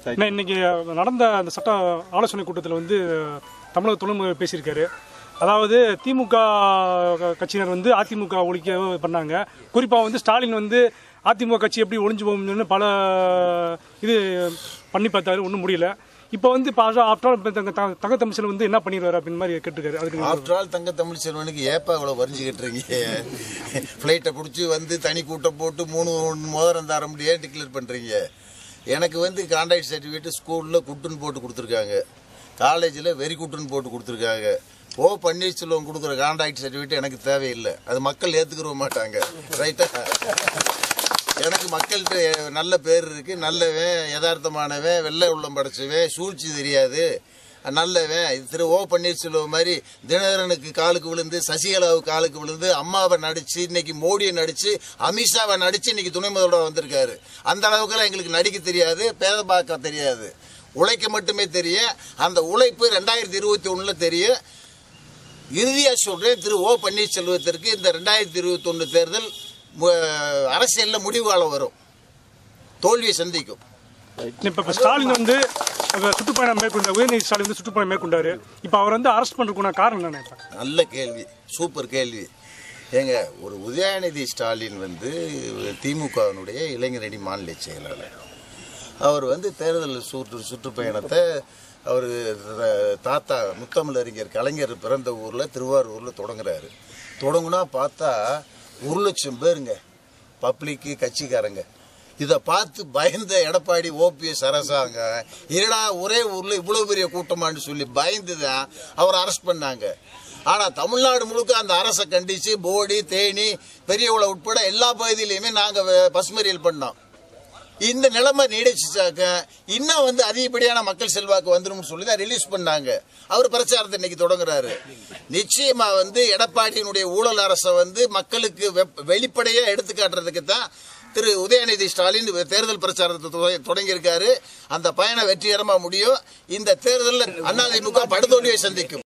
இன்னும் இன்னைக்கு நடந்த அந்த சட்ட ஆலோசனை கூட்டத்தில் வந்து தமிழக துணை பேசியிருக்காரு அதாவது திமுக கட்சியினர் வந்து அதிமுக ஒழிக்க பண்ணாங்க குறிப்பாக வந்து ஸ்டாலின் வந்து அதிமுக கட்சி எப்படி ஒழிஞ்சு போகும்னு பல இது பண்ணி பார்த்தாரு ஒன்றும் முடியல இப்போ வந்து இப்போ ஆஃப்டர் ஆல் தங்க தங்க தமிழ்ச்சல் வந்து என்ன பண்ணிடுவாரு அப்படின்னு மாதிரி கேட்டிருக்காரு அதுக்கு நீங்க- ஆஃப்டர் ஆல் தங்க தமிழ் செல்வனுக்கு ஏப்பா இவ்வளோ வரிஞ்சுக்கிட்டு இருக்கீங்க ஃப்ளைட்டை பிடிச்சி வந்து தனி கூட்டம் போட்டு மூணு மோதிரம் தர முடியாது டிக்ளேர் பண்ணுறீங்க எனக்கு வந்து கான்ட்ராக்ட் சர்டிஃபிகேட் ஸ்கூலில் குட்டுன்னு போட்டு கொடுத்துருக்காங்க காலேஜில் வெறி குட்டுன்னு போட்டு கொடுத்துருக்காங்க ஓ பன்னீர்செல்வம் கொடுக்குற கான்ட்ராக்ட் சர்டிஃபிகேட் எனக்கு தேவையில்லை அது மக்கள் ஏற்றுக்கிற மாட்டாங்க ரைட்டா எனக்கு மக்கள்கிட்ட நல்ல பேர் இருக்கு நல்லவன் யதார்த்தமானவன் வெள்ளை உள்ளம் படைச்சவன் சூழ்ச்சி தெரியாது நல்லவன் இது திரு ஓ பன்னீர்செல்வம் மாதிரி தினகரனுக்கு காலுக்கு விழுந்து சசிகலாவுக்கு காலுக்கு விழுந்து அம்மாவை நடிச்சு இன்னைக்கு மோடியை நடிச்சு அமித்ஷாவை நடிச்சு இன்னைக்கு துணை முதல்வர் வந்திருக்காரு அந்த அளவுக்குலாம் எங்களுக்கு நடிக்க தெரியாது பேத பார்க்க தெரியாது உழைக்க மட்டுமே தெரியும் அந்த உழைப்பு ரெண்டாயிரத்தி இருபத்தி ஒண்ணுல தெரியும் இறுதியா சொல்றேன் திரு ஓ பன்னீர்செல்வத்திற்கு இந்த ரெண்டாயிரத்தி இருபத்தி ஒன்று தேர்தல் மு- அரசியல்ல முடிவு காலம் வரும் தோல்வியை சந்திக்கும் இப்போ இப்போ ஸ்டாலின் வந்து அந்த சுற்றுப்பயணம் மேற்கொண்டார் உதயநிதி ஸ்டாலின் வந்து சுற்றுப்பயணம் மேற்கொண்டாரு இப்போ அவர் வந்து அரெஸ்ட் பண்ணுறதுக்குன காரணம் என்ன இப்போ நல்ல கேள்வி சூப்பர் கேள்வி ஏங்க ஒரு உதயநிதி ஸ்டாலின் வந்து திமுகவினுடைய இளைஞரணி மாநில செயலாளர் அவர் வந்து தேர்தல் சுற்று சுற்றுப்பயணத்தை அவர் தாத்தா முத்தமிழறிஞர் கலைஞர் பிறந்த ஊரில் திருவாரூரில் தொடங்குறாரு தொடங்குனா பார்த்தா ஒரு லட்சம் பேருங்க பப்ளிக்கு கட்சிக்காரங்க இதை பார்த்து பயந்த எடப்பாடி ஓபிஎஸ் அரசாங்க என்னடா ஒரே ஊரில் இவ்வளோ பெரிய கூட்டமான்னு சொல்லி பயந்து தான் அவர் அரெஸ்ட் பண்ணாங்க ஆனால் தமிழ்நாடு முழுக்க அந்த அரசை கண்டித்து போடி தேனி பெரியகுளம் உட்பட எல்லா பகுதியிலையுமே நாங்கள் பசுமறியல் பண்ணோம் இந்த நிலைமை நீடிச்சுச்சாக்க இன்னும் வந்து அதிகப்படியான மக்கள் செல்வாக்கு வந்துரும்னு சொல்லி தான் ரிலீஸ் பண்ணாங்க அவர் பிரச்சாரத்தை இன்னைக்கு தொடங்குறாரு நிச்சயமா வந்து எடப்பாடியினுடைய ஊழல் அரசை வந்து மக்களுக்கு வெப்- வெளிப்படையா எடுத்து காட்டுறதுக்கு தான் திரு உதயநிதி ஸ்டாலின் தேர்தல் பிரச்சாரத்தை தொட- தொடங்கியிருக்காரு அந்த பயணம் வெற்றிகரமா முடியும் இந்த தேர்தலில் அதிமுக படுதோல்வியை சந்திக்கும்